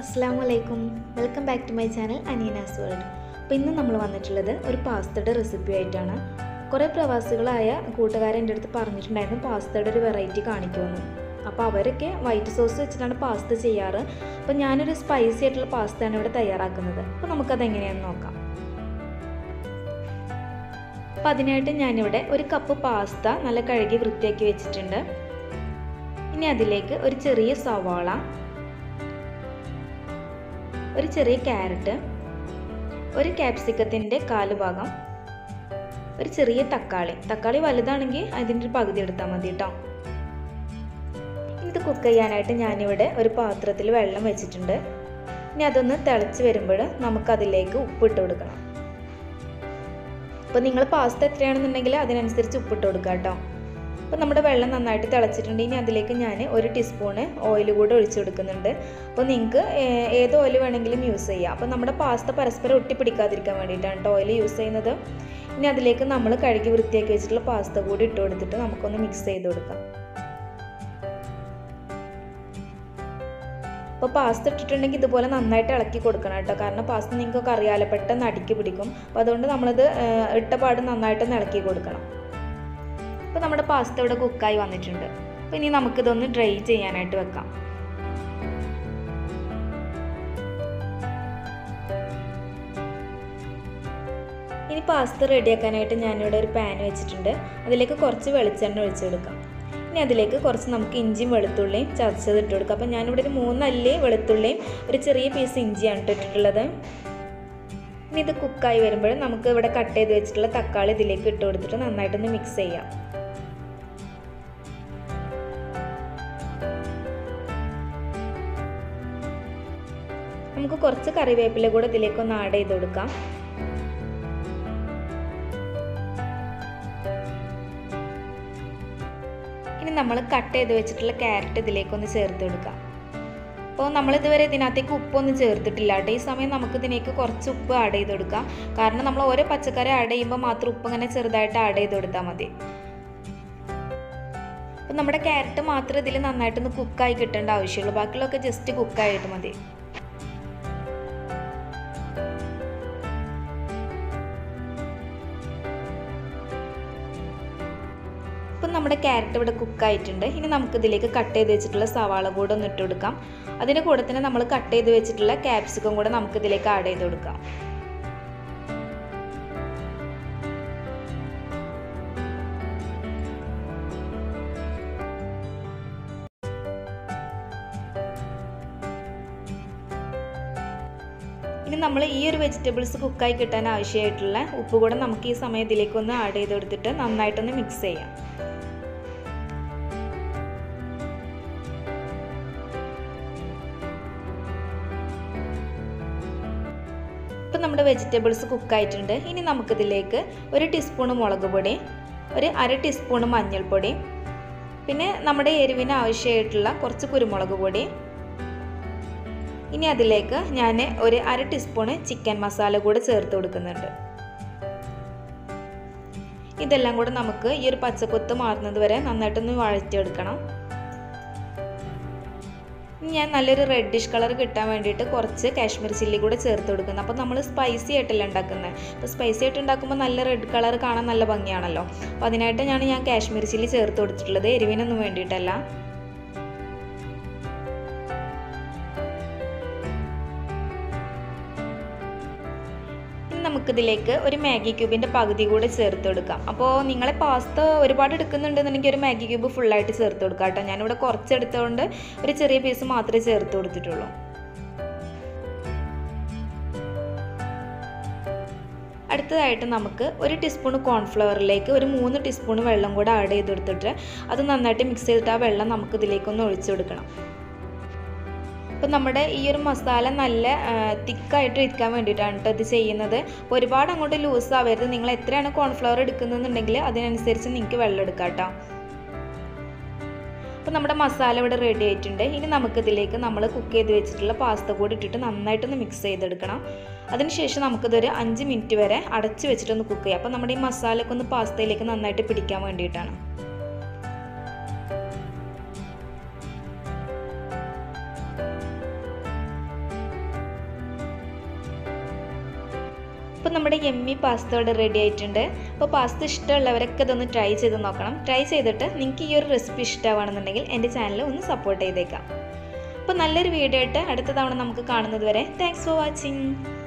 അസ്സാം വലൈക്കും welcome back to my channel Aneena's world അപ്പോൾ ഇന്ന് നമ്മൾ വന്നിട്ടുള്ളത് ഒരു പാസ്തയുടെ റെസിപ്പി ആയിട്ടാണ് കുറേ പ്രവാസികളായ കൂട്ടുകാരെ എൻ്റെ അടുത്ത് പറഞ്ഞിട്ടുണ്ടായിരുന്നു പാസ്തയുടെ ഒരു വെറൈറ്റി കാണിക്കുമെന്ന് അപ്പോൾ അവരൊക്കെ വൈറ്റ് സോസ് വെച്ചിട്ടാണ് പാസ്ത ചെയ്യാറ് അപ്പോൾ ഞാനൊരു സ്പൈസി ആയിട്ടുള്ള പാസ്തയാണ് ഇവിടെ തയ്യാറാക്കുന്നത് അപ്പോൾ നമുക്കത് എങ്ങനെയാണെന്ന് നോക്കാം അപ്പോൾ അതിനായിട്ട് ഞാനിവിടെ ഒരു കപ്പ് പാസ്ത നല്ല കഴുകി വൃത്തിയാക്കി വെച്ചിട്ടുണ്ട് ഇനി അതിലേക്ക് ഒരു ചെറിയ സവാള ഒരു ചെറിയ ക്യാരറ്റ് ഒരു ക്യാപ്സിക്കത്തിൻ്റെ കാലുഭാഗം ഒരു ചെറിയ തക്കാളി തക്കാളി വലുതാണെങ്കിൽ അതിൻ്റെ ഒരു പകുതി എടുത്താൽ മതി കേട്ടോ ഇത് കുക്ക് ചെയ്യാനായിട്ട് ഞാനിവിടെ ഒരു പാത്രത്തിൽ വെള്ളം വെച്ചിട്ടുണ്ട് ഇനി അതൊന്ന് തിളച്ച് വരുമ്പോൾ നമുക്കതിലേക്ക് ഉപ്പിട്ട് കൊടുക്കണം അപ്പോൾ നിങ്ങൾ പാസ്ത എത്രയാണെന്നുണ്ടെങ്കിൽ അതിനനുസരിച്ച് ഉപ്പിട്ട് കൊടുക്കുക കേട്ടോ അപ്പോൾ നമ്മുടെ വെള്ളം നന്നായിട്ട് തിളച്ചിട്ടുണ്ട് ഇനി അതിലേക്ക് ഞാൻ ഒരു ടീസ്പൂണ് ഓയിൽ കൂടെ ഒഴിച്ചു കൊടുക്കുന്നുണ്ട് അപ്പോൾ നിങ്ങൾക്ക് ഏത് ഓയിൽ വേണമെങ്കിലും യൂസ് ചെയ്യാം അപ്പോൾ നമ്മുടെ പാസ്ത പരസ്പരം ഒട്ടിപ്പിടിക്കാതിരിക്കാൻ വേണ്ടിയിട്ടാണ് കേട്ടോ ഓയിൽ യൂസ് ചെയ്യുന്നത് ഇനി അതിലേക്ക് നമ്മൾ കഴുകി വൃത്തിയാക്കി വെച്ചിട്ടുള്ള പാസ്ത കൂടി ഇട്ട് കൊടുത്തിട്ട് നമുക്കൊന്ന് മിക്സ് ചെയ്ത് കൊടുക്കാം അപ്പോൾ പാസ്ത ഇട്ടിട്ടുണ്ടെങ്കിൽ ഇതുപോലെ നന്നായിട്ട് ഇളക്കി കൊടുക്കണം കേട്ടോ കാരണം പാസ്ത നിങ്ങൾക്കൊക്കെ അറിയാലോ പെട്ടെന്ന് അടുക്കി പിടിക്കും അപ്പോൾ അതുകൊണ്ട് നമ്മളത് ഇട്ട പാട് നന്നായിട്ടൊന്ന് ഇളക്കി കൊടുക്കണം അപ്പോൾ നമ്മുടെ പാസ്ത ഇവിടെ കുക്കായി വന്നിട്ടുണ്ട് അപ്പോൾ ഇനി നമുക്കിതൊന്ന് ഡ്രൈ ചെയ്യാനായിട്ട് വെക്കാം ഇനി പാസ്ത റെഡിയാക്കാനായിട്ട് ഞാനിവിടെ ഒരു പാൻ വെച്ചിട്ടുണ്ട് അതിലേക്ക് കുറച്ച് വെളിച്ചെണ്ണ ഒഴിച്ചു കൊടുക്കാം ഇനി അതിലേക്ക് കുറച്ച് നമുക്ക് ഇഞ്ചിയും വെളുത്തുള്ളിയും ചതച്ചത് ഇട്ട് കൊടുക്കാം അപ്പോൾ ഞാനിവിടെ ഒരു മൂന്നല്ലി വെളുത്തുള്ളിയും ഒരു ചെറിയ പീസ് ഇഞ്ചിയാണ് ഇട്ടിട്ടുള്ളത് ഇനി ഇത് കുക്കായി വരുമ്പോൾ നമുക്ക് ഇവിടെ കട്ട് ചെയ്ത് വെച്ചിട്ടുള്ള തക്കാളി ഇതിലേക്ക് ഇട്ട് കൊടുത്തിട്ട് നന്നായിട്ടൊന്ന് മിക്സ് ചെയ്യാം നമുക്ക് കുറച്ച് കറിവേപ്പില കൂടെ ഇതിലേക്ക് ഒന്ന് ആഡ് ചെയ്ത് കൊടുക്കാം ഇനി നമ്മൾ കട്ട് ചെയ്ത് വെച്ചിട്ടുള്ള ക്യാരറ്റ് ഇതിലേക്കൊന്ന് ചേർത്ത് കൊടുക്കാം അപ്പോൾ നമ്മൾ ഇതുവരെ ഇതിനകത്തേക്ക് ഉപ്പൊന്നും ചേർത്തിട്ടില്ല കേട്ടോ ഈ സമയം നമുക്ക് ഇതിലേക്ക് കുറച്ച് ഉപ്പ് ആഡ് ചെയ്ത് കൊടുക്കാം കാരണം നമ്മൾ ഓരോ പച്ചക്കറി ആഡ് ചെയ്യുമ്പോൾ മാത്രം ഉപ്പ് ഇങ്ങനെ ചെറുതായിട്ട് ആഡ് ചെയ്ത് കൊടുത്താൽ മതി അപ്പം നമ്മുടെ ക്യാരറ്റ് മാത്രം ഇതിൽ നന്നായിട്ടൊന്ന് കുക്കായി കിട്ടേണ്ട ആവശ്യമുള്ളൂ ബാക്കിയുള്ളതൊക്കെ ജസ്റ്റ് കുക്കായിട്ട് മതി ഇപ്പം നമ്മുടെ ക്യാരറ്റ് ഇവിടെ കുക്കായിട്ടുണ്ട് ഇനി നമുക്കിതിലേക്ക് കട്ട് ചെയ്ത് വെച്ചിട്ടുള്ള സവാള കൂടെ ഒന്ന് ഇട്ട് കൊടുക്കാം അതിൻ്റെ കൂടെ തന്നെ നമ്മൾ കട്ട് ചെയ്ത് വെച്ചിട്ടുള്ള ക്യാപ്സിക്കം കൂടെ നമുക്കിതിലേക്ക് ആഡ് ചെയ്ത് കൊടുക്കാം ഇനി നമ്മൾ ഈ ഒരു വെജിറ്റബിൾസ് കുക്കായി കിട്ടാൻ ആവശ്യമായിട്ടുള്ള ഉപ്പ് കൂടെ നമുക്ക് ഈ സമയം ഇതിലേക്കൊന്ന് ആഡ് ചെയ്ത് കൊടുത്തിട്ട് നന്നായിട്ടൊന്ന് മിക്സ് ചെയ്യാം ഇപ്പം നമ്മുടെ വെജിറ്റബിൾസ് കുക്കായിട്ടുണ്ട് ഇനി നമുക്കിതിലേക്ക് ഒരു ടീസ്പൂണ് മുളക് പൊടി ഒരു അര ടീസ്പൂണ് മഞ്ഞൾപ്പൊടി പിന്നെ നമ്മുടെ എരിവിന് ആവശ്യമായിട്ടുള്ള കുറച്ച് കുരുമുളക് പൊടി ഇനി അതിലേക്ക് ഞാൻ ഒരു അര ടീസ്പൂണ് ചിക്കൻ മസാല കൂടെ ചേർത്ത് കൊടുക്കുന്നുണ്ട് ഇതെല്ലാം കൂടെ നമുക്ക് ഈ ഒരു പച്ചക്കൊത്ത് മാറുന്നത് വരെ നന്നായിട്ടൊന്ന് വഴറ്റിയെടുക്കണം ഞാൻ നല്ലൊരു റെഡിഷ് കളർ കിട്ടാൻ വേണ്ടിയിട്ട് കുറച്ച് കാശ്മീർ ചില്ലി കൂടെ ചേർത്ത് കൊടുക്കുന്നത് അപ്പോൾ നമ്മൾ സ്പൈസി ആയിട്ടല്ല ഉണ്ടാക്കുന്നത് അപ്പോൾ സ്പൈസി ആയിട്ട് ഉണ്ടാക്കുമ്പോൾ നല്ല റെഡ് കളർ കാണാൻ നല്ല ഭംഗിയാണല്ലോ അപ്പോൾ അതിനായിട്ട് ഞാൻ ഞാൻ കാശ്മീർ ചില്ലി ചേർത്ത് കൊടുത്തിട്ടുള്ളത് എരിവിനൊന്നും വേണ്ടിയിട്ടല്ല നമുക്കിതിലേക്ക് ഒരു മാഗി ക്യൂബിൻ്റെ പകുതി കൂടെ ചേർത്ത് കൊടുക്കാം അപ്പോൾ നിങ്ങളെ പാസ്ത ഒരുപാട് എടുക്കുന്നുണ്ടെന്നുണ്ടെങ്കിൽ ഒരു മാഗി ക്യൂബ് ഫുള്ളായിട്ട് ചേർത്ത് കൊടുക്കാം കേട്ടോ ഞാനിവിടെ കുറച്ച് എടുത്തുകൊണ്ട് ഒരു ചെറിയ പീസ് മാത്രമേ ചേർത്ത് കൊടുത്തിട്ടുള്ളൂ അടുത്തതായിട്ട് നമുക്ക് ഒരു ടീസ്പൂൺ കോൺഫ്ലവറിലേക്ക് ഒരു മൂന്ന് ടീസ്പൂൺ വെള്ളം കൂടെ ആഡ് ചെയ്ത് കൊടുത്തിട്ട് അത് നന്നായിട്ട് മിക്സ് ചെയ്തിട്ട് ആ വെള്ളം നമുക്ക് ഇതിലേക്കൊന്ന് ഒഴിച്ചു കൊടുക്കണം അപ്പം നമ്മുടെ ഈ ഒരു മസാല നല്ല തിക്കായിട്ട് ഇരിക്കാൻ വേണ്ടിയിട്ടാണ് കേട്ടോ ഇത് ചെയ്യുന്നത് അപ്പോൾ ഒരുപാട് അങ്ങോട്ട് ലൂസ് ആവരുത് നിങ്ങൾ എത്രയാണ് കോൺഫ്ലവർ എടുക്കുന്നതെന്നുണ്ടെങ്കിൽ അതിനനുസരിച്ച് നിങ്ങൾക്ക് വെള്ളം എടുക്കാം കേട്ടോ അപ്പോൾ നമ്മുടെ മസാല ഇവിടെ റെഡി ആയിട്ടുണ്ട് ഇനി നമുക്കിതിലേക്ക് നമ്മൾ കുക്ക് ചെയ്ത് വെച്ചിട്ടുള്ള പാസ്ത കൂടി ഇട്ടിട്ട് നന്നായിട്ടൊന്ന് മിക്സ് ചെയ്തെടുക്കണം അതിനുശേഷം നമുക്കിതൊരു അഞ്ച് മിനിറ്റ് വരെ അടച്ച് വെച്ചിട്ടൊന്ന് കുക്ക് ചെയ്യാം അപ്പോൾ നമ്മുടെ ഈ മസാലയൊക്കെ ഒന്ന് പാസ്തയിലേക്ക് നന്നായിട്ട് പിടിക്കാൻ വേണ്ടിയിട്ടാണ് അപ്പോൾ നമ്മുടെ എമ്മി പാസ്ത ഇവിടെ റെഡി ആയിട്ടുണ്ട് അപ്പോൾ പാസ്ത ഇഷ്ടമുള്ളവരൊക്കെ ഇതൊന്ന് ട്രൈ ചെയ്ത് നോക്കണം ട്രൈ ചെയ്തിട്ട് നിങ്ങൾക്ക് ഈ ഒരു റെസിപ്പി ഇഷ്ടമാണെന്നുണ്ടെങ്കിൽ എൻ്റെ ചാനൽ ഒന്ന് സപ്പോർട്ട് ചെയ്തേക്കാം അപ്പോൾ നല്ലൊരു വീഡിയോ ആയിട്ട് അടുത്ത തവണ നമുക്ക് കാണുന്നത് വരെ താങ്ക്സ് ഫോർ വാച്ചിങ്